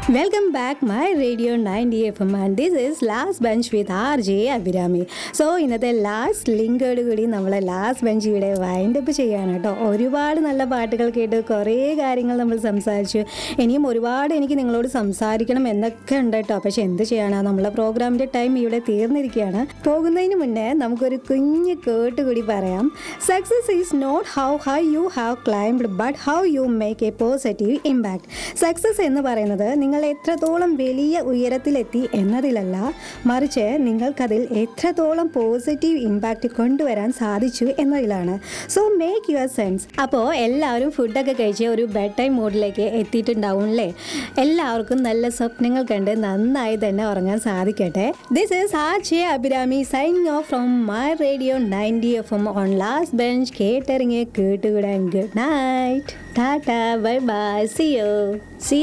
welcome back my radio ninety F M and this is last bench with R J Abhirami so ഇന്നത്തെ last ലിങ്കോട് കൂടി നമ്മൾ last bench ഇവിടെ wind up ചെയ്യാണ് കേട്ടോ ഒരുപാട് നല്ല പാട്ടുകൾ കേട്ട് കുറേ കാര്യങ്ങൾ നമ്മൾ സംസാരിച്ചു ഇനിയും ഒരുപാട് എനിക്ക് നിങ്ങളോട് സംസാരിക്കണം എന്നൊക്കെ ഉണ്ട് കേട്ടോ പക്ഷെ എന്ത് ചെയ്യാനാ നമ്മളെ പ്രോഗ്രാമിൻ്റെ ടൈം ഇവിടെ തീർന്നിരിക്കുകയാണ് പോകുന്നതിന് മുന്നേ നമുക്കൊരു കുഞ്ഞ് കേട്ട് കൂടി പറയാം success is not how high you have climbed but how you make a positive impact success എന്ന് പറയുന്നത് നിങ്ങൾ എത്രത്തോളം വലിയ ഉയരത്തിലെത്തി എന്നതിലല്ല മറിച്ച് നിങ്ങൾക്കതിൽ എത്രത്തോളം പോസിറ്റീവ് ഇമ്പാക്റ്റ് കൊണ്ടുവരാൻ സാധിച്ചു എന്നതിലാണ് സോ മേക്ക് യുവർ സെൻസ് അപ്പോൾ എല്ലാവരും ഫുഡൊക്കെ കഴിച്ച് ഒരു ബെഡ് ടൈം മൂഡിലേക്ക് എത്തിയിട്ടുണ്ടാവും അല്ലേ എല്ലാവർക്കും നല്ല സ്വപ്നങ്ങൾ കണ്ട് നന്നായി തന്നെ ഉറങ്ങാൻ സാധിക്കട്ടെ this is R J Abhirami signing off from my radio ninety F M on last bench കേട്ടറിങ്ങി കേട്ടുകൂടാൻ good night tata bye bye see you C